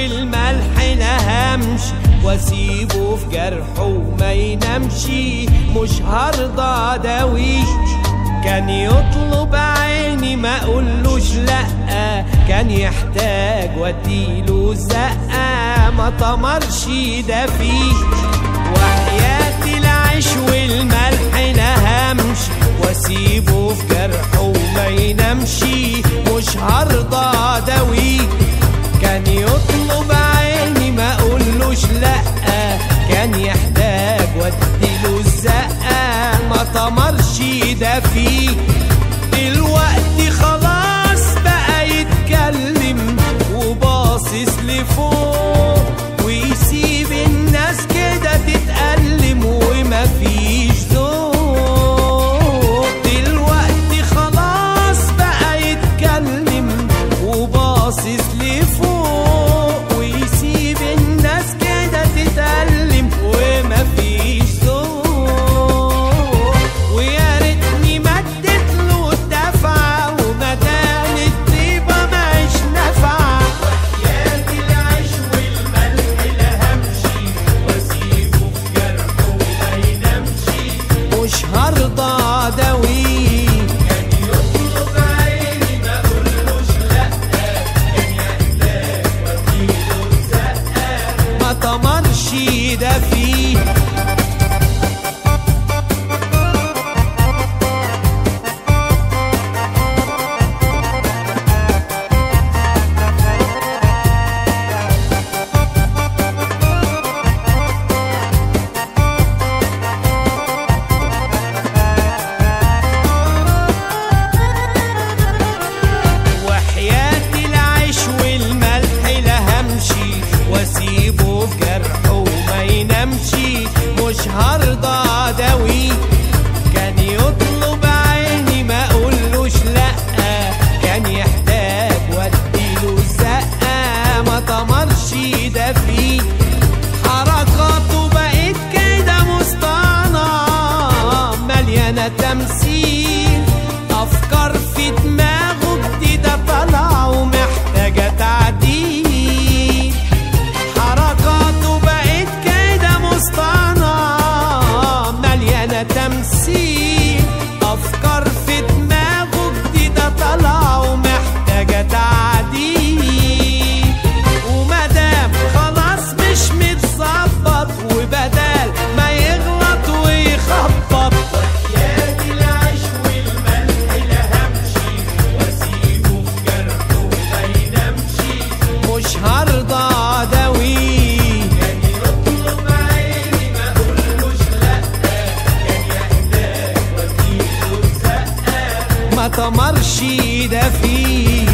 والملح نهمش واسيبه في جرحه وما ينامش مش هرضى داويه كان يطلب عيني ما اقولوش لا كان يحتاج واديله زقه ما طمرش ده فيه وحياتي العيش والملح نهمش واسيبه في جرحه وما ينامش مش هرضى داويه كان يطلب عيني ما اقولوش لا كان يحتاج واديله الزقه ما طمرش ده فيه دلوقتي خلاص بقى يتكلم وباصص لفوق ويسيب الناس كده تتألم ومفيش ذوق دلوقتي خلاص بقى يتكلم وباصص لفوق ويسيب الناس كده تتألم ومفيش ذوق ويا ريتني مدت له الدفعة وما دام الطيبة مش نافعة وحياتي العيش والملح لهمشي واسيبه في جرحه وما ينامشي مش هرضى داويه كان يطلب عيني ما اقولوش لا كان يحتاج واديله الزقة ما طمرش ده فيه وحياتي العيش والملح لهمشي واسيبه في جرحه وما ينامشي مش هرضى داويه كان يطلب عيني ما اقولوش لا كان يحتاج واديله الزقه ما طمرش ده فيه حركاته بقت كده مسطانه مليانه تمثيل افكار في دماغه جديده طالعه ومحتاجه تعديل حركاته بقت كده مسطانه مليانه تمثيل افكار في دماغه جديده طالعه ومحتاجه تعديل ومادام خلاص مش متظبط وبدال ما يغلط ويخبط وحياتي العيش والملح لهمشي واسيبه في جرحه وما ينامشي مش هرضى داويه كان يطلب عيني ما اقولوش لا كان يحتاج واديله الزقه ما طمرش ده فيه